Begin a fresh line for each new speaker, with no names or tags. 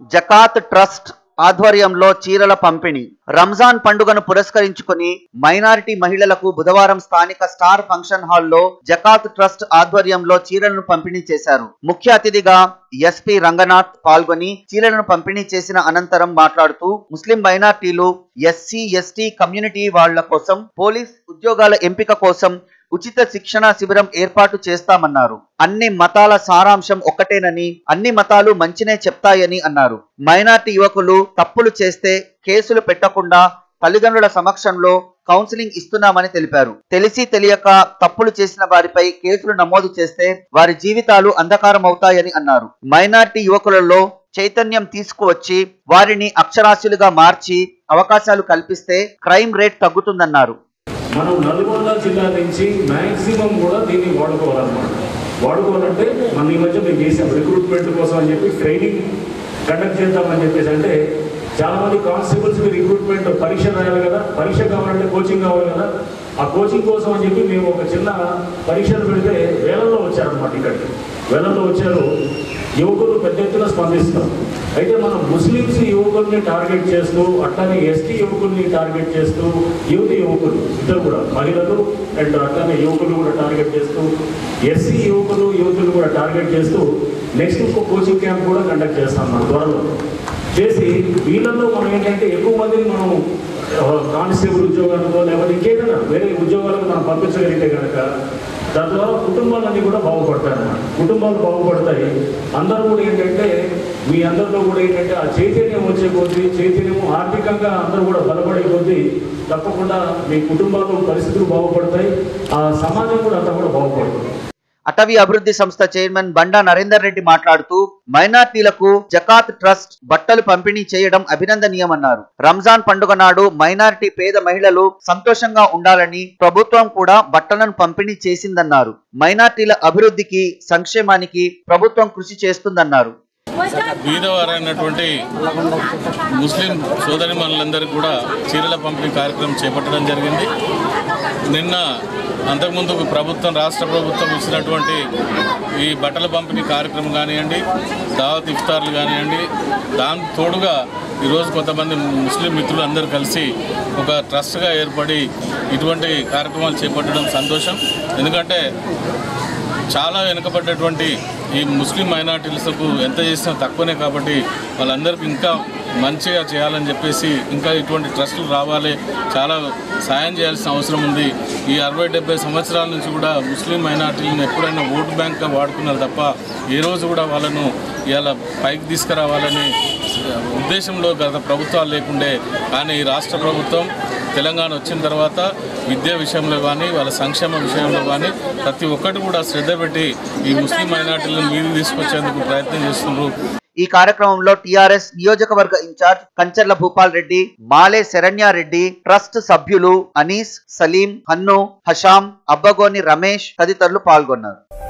zakat trust ఆధ్వర్యంలో చీరల పంపిణీ రంజాన్ పండుగను పురస్కరించుకొని మైనారిటీ మహిళలకు బుధవారం స్థానిక స్టార్ ఫంక్షన్ హాల్లో జకాత్ ట్రస్ట్ ఆధ్వర్యంలో చీరలను పంపిణీ చేశారు ముఖ్య అతిథిగా ఎస్పి రంగనాథ్ పాల్గొని చీరలను పంపిణీ చేసిన అనంతరం మాట్లాడుతూ ముస్లిం మైనార్టీలు ఎస్సీ ఎస్టీ కమ్యూనిటీ వాళ్ల కోసం పోలీస్ ఉద్యోగాల ఎంపిక కోసం ఉచిత శిక్షణ శిబిరం ఏర్పాటు చేస్తామన్నారు అన్ని మతాల సారాంశం ఒక్కటేనని అన్ని మతాలు మంచినే చెప్తాయని అన్నారు మైనార్టీ యువకులు తప్పులు చేస్తే కేసులు పెట్టకుండా తల్లిదండ్రుల సమక్షంలో కౌన్సిలింగ్ ఇస్తున్నామని తెలిపారు తెలిసి తెలియక తప్పులు చేసిన వారిపై కేసులు నమోదు చేస్తే వారి జీవితాలు అంధకారం అవుతాయని అన్నారు మైనార్టీ యువకులలో చైతన్యం తీసుకువచ్చి వారిని అక్షరాస్యులుగా మార్చి అవకాశాలు కల్పిస్తే క్రైమ్ రేట్ తగ్గుతుందన్నారు
మనం నల్గొండ జిల్లా నుంచి మ్యాక్సిమం కూడా దీన్ని వాడుకోవాలన్నమాట వాడుకోవాలంటే మన ఈ మధ్య మేము చేసాం రిక్రూట్మెంట్ కోసం అని చెప్పి ట్రైనింగ్ కండక్ట్ చేద్దామని చెప్పేసి అంటే చాలా మంది కానిస్టేబుల్స్ రిక్రూట్మెంట్ పరీక్ష రాయాలి కదా పరీక్ష కావాలంటే కోచింగ్ కావాలి కదా ఆ కోచింగ్ కోసం అని చెప్పి మేము ఒక చిన్న పరీక్షలు పెడితే వేలల్లో వచ్చారనమాట ఇక్కడికి వేలల్లో వచ్చారు యువకులు పెద్ద ఎత్తున స్పందిస్తాం అయితే మనం ముస్లిమ్స్ యువకుల్ని టార్గెట్ చేస్తూ అట్లానే ఎస్టీ యువకుల్ని టార్గెట్ చేస్తూ యువతి యువకులు ఇద్దరు కూడా మహిళలు అండ్ అట్లానే యువకులు కూడా టార్గెట్ చేస్తూ ఎస్సీ యువకులు యువతులు కూడా టార్గెట్ చేస్తూ నెక్స్ట్ ఇంకో కోచింగ్ క్యాంప్ కూడా కండక్ట్ చేస్తాం మన త్వరలో చేసి వీళ్ళల్లో మనం ఏంటంటే ఎక్కువ మందిని మనం కానిస్టేబుల్ ఉద్యోగాలతో లేకపోతే ఇంకేదైనా వేరే ఉద్యోగాలకు మనం పంపించగలిగితే కనుక దాని ద్వారా కుటుంబాలన్నీ కూడా బాగుపడతాయి అన్నమాట కుటుంబాలు బాగుపడతాయి అందరూ కూడా ఏంటంటే మీ అందరిలో కూడా ఏంటంటే ఆ చైతన్యం వచ్చే కొద్దీ చైతన్యం ఆర్థికంగా అందరూ కూడా బలపడే కొద్దీ తప్పకుండా మీ కుటుంబాలు పరిస్థితులు బాగుపడతాయి ఆ సమాజం కూడా అంతా కూడా బాగుపడుతుంది
అటవీ అభివృద్ధి సంస్థ చైర్మన్ బండా నరేందర్ రెడ్డి మాట్లాడుతూ మైనార్టీలకు జకాత్ ట్రస్ట్ బట్టలు పంపిణీ చేయడం అభినందనీయమన్నారు రంజాన్ పండుగ నాడు మైనారిటీ పేద మహిళలు సంతోషంగా ఉండాలని ప్రభుత్వం కూడా బట్టలను పంపిణీ చేసిందన్నారు మైనార్టీల అభివృద్ధికి సంక్షేమానికి ప్రభుత్వం కృషి చేస్తుందన్నారు
బీదవారైనటువంటి ముస్లిం సోదరి మనులందరికీ కూడా చీరల పంపిణీ కార్యక్రమం చేపట్టడం జరిగింది నిన్న అంతకుముందు ప్రభుత్వం రాష్ట్ర ప్రభుత్వం ఇచ్చినటువంటి ఈ బట్టల పంపిణీ కార్యక్రమం కానివ్వండి దావత్ ఇఫ్తార్లు కానివ్వండి దాని తోడుగా ఈరోజు కొంతమంది ముస్లిం మిత్రులు అందరూ కలిసి ఒక ట్రస్ట్గా ఏర్పడి ఇటువంటి కార్యక్రమాలు చేపట్టడం సంతోషం ఎందుకంటే చాలా వెనుకబడ్డటువంటి ఈ ముస్లిం మైనార్టీలకు ఎంత చేసినా తక్కువనే కాబట్టి వాళ్ళందరికీ ఇంకా మంచిగా చేయాలని చెప్పేసి ఇంకా ఇటువంటి ట్రస్టులు రావాలి చాలా సాయం చేయాల్సిన అవసరం ఉంది ఈ అరవై డెబ్బై సంవత్సరాల నుంచి కూడా ముస్లిం మైనార్టీలను ఎప్పుడైనా ఓటు బ్యాంక్గా వాడుకున్నారు తప్ప ఏ రోజు కూడా వాళ్ళను ఇవాళ పైకి తీసుకురావాలని ఉద్దేశంలో గత ప్రభుత్వాలు లేకుండే కానీ ఈ రాష్ట్ర ప్రభుత్వం తెలంగాణ వచ్చిన తర్వాత విద్యా విషయంలో కానీ వాళ్ళ సంక్షేమ విషయంలో కానీ ప్రతి ఒక్కటి కూడా శ్రద్ధ పెట్టి ఈ ముస్లిం మైనార్టీలను మీది తీసుకొచ్చేందుకు ప్రయత్నం చేస్తున్నారు
ఈ కార్యక్రమంలో టిఆర్ఎస్ నియోజకవర్గ ఇన్ఛార్జ్ కంచర్ల భూపాల్ రెడ్డి మాలే శరణ్యారెడ్డి ట్రస్ట్ సభ్యులు అనీస్ సలీం హన్ను హషాం అబ్బగోని రమేష్ తదితరులు పాల్గొన్నారు